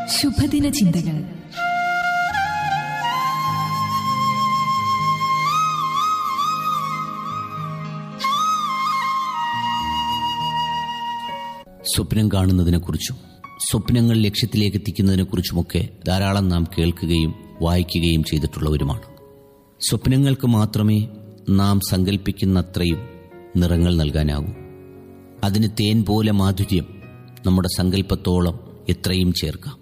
ശുഭദിന ചിന്തകൾ സ്വപ്നം കാണുന്നതിനെക്കുറിച്ചും സ്വപ്നങ്ങൾ ലക്ഷ്യത്തിലേക്ക് എത്തിക്കുന്നതിനെക്കുറിച്ചുമൊക്കെ ധാരാളം നാം കേൾക്കുകയും വായിക്കുകയും ചെയ്തിട്ടുള്ളവരുമാണ് സ്വപ്നങ്ങൾക്ക് മാത്രമേ നാം സങ്കല്പിക്കുന്നത്രയും നിറങ്ങൾ നൽകാനാകൂ അതിന് തേൻ പോലെ മാധുര്യം നമ്മുടെ സങ്കല്പത്തോളം എത്രയും ചേർക്കാം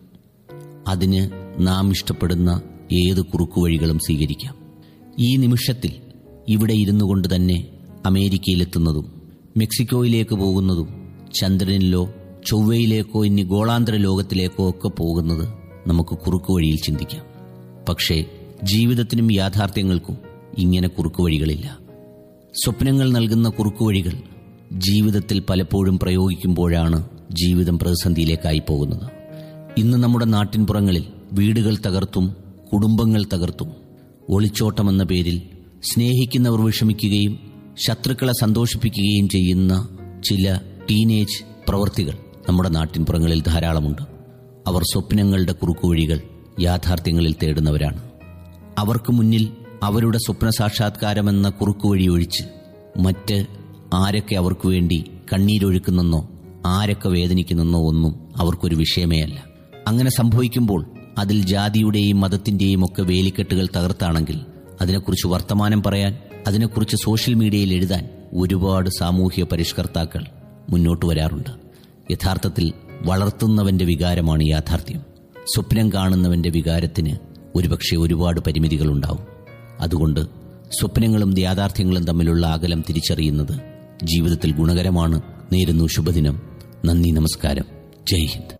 അതിന് നാം ഇഷ്ടപ്പെടുന്ന ഏത് കുറുക്കുവഴികളും സ്വീകരിക്കാം ഈ നിമിഷത്തിൽ ഇവിടെ ഇരുന്നു കൊണ്ട് തന്നെ അമേരിക്കയിലെത്തുന്നതും മെക്സിക്കോയിലേക്ക് പോകുന്നതും ചന്ദ്രനിലോ ചൊവ്വയിലേക്കോ ഇനി ഗോളാന്തര ലോകത്തിലേക്കോ ഒക്കെ പോകുന്നത് നമുക്ക് കുറുക്കുവഴിയിൽ ചിന്തിക്കാം പക്ഷേ ജീവിതത്തിനും യാഥാർത്ഥ്യങ്ങൾക്കും ഇങ്ങനെ കുറുക്കുവഴികളില്ല സ്വപ്നങ്ങൾ നൽകുന്ന കുറുക്കുവഴികൾ ജീവിതത്തിൽ പലപ്പോഴും പ്രയോഗിക്കുമ്പോഴാണ് ജീവിതം പ്രതിസന്ധിയിലേക്കായി പോകുന്നത് ഇന്ന് നമ്മുടെ നാട്ടിൻപുറങ്ങളിൽ വീടുകൾ തകർത്തും കുടുംബങ്ങൾ തകർത്തും ഒളിച്ചോട്ടമെന്ന പേരിൽ സ്നേഹിക്കുന്നവർ വിഷമിക്കുകയും ശത്രുക്കളെ സന്തോഷിപ്പിക്കുകയും ചെയ്യുന്ന ചില ടീനേജ് പ്രവൃത്തികൾ നമ്മുടെ നാട്ടിൻപുറങ്ങളിൽ ധാരാളമുണ്ട് അവർ സ്വപ്നങ്ങളുടെ കുറുക്കുവഴികൾ യാഥാർത്ഥ്യങ്ങളിൽ തേടുന്നവരാണ് അവർക്ക് മുന്നിൽ അവരുടെ സ്വപ്ന സാക്ഷാത്കാരമെന്ന കുറുക്കുവഴി ഒഴിച്ച് മറ്റ് ആരൊക്കെ അവർക്ക് വേണ്ടി കണ്ണീരൊഴുക്കുന്നെന്നോ ആരൊക്കെ വേദനിക്കുന്നെന്നോ ഒന്നും അവർക്കൊരു വിഷയമേ അല്ല അങ്ങനെ സംഭവിക്കുമ്പോൾ അതിൽ ജാതിയുടെയും മതത്തിന്റെയും ഒക്കെ വേലിക്കെട്ടുകൾ തകർത്താണെങ്കിൽ അതിനെക്കുറിച്ച് വർത്തമാനം പറയാൻ അതിനെക്കുറിച്ച് സോഷ്യൽ മീഡിയയിൽ എഴുതാൻ ഒരുപാട് സാമൂഹ്യ പരിഷ്കർത്താക്കൾ മുന്നോട്ട് വരാറുണ്ട് യഥാർത്ഥത്തിൽ വളർത്തുന്നവന്റെ വികാരമാണ് യാഥാർത്ഥ്യം സ്വപ്നം കാണുന്നവന്റെ വികാരത്തിന് ഒരുപക്ഷെ ഒരുപാട് പരിമിതികളുണ്ടാവും അതുകൊണ്ട് സ്വപ്നങ്ങളും യാഥാർത്ഥ്യങ്ങളും തമ്മിലുള്ള അകലം തിരിച്ചറിയുന്നത് ജീവിതത്തിൽ ഗുണകരമാണ് നേരുന്നു ശുഭദിനം നന്ദി നമസ്കാരം ജയ് ഹിന്ദ്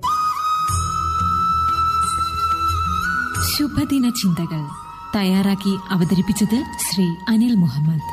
ശുഭദിന ചിന്തകൾ തയ്യാറാക്കി അവതരിപ്പിച്ചത് ശ്രീ അനിൽ മുഹമ്മദ്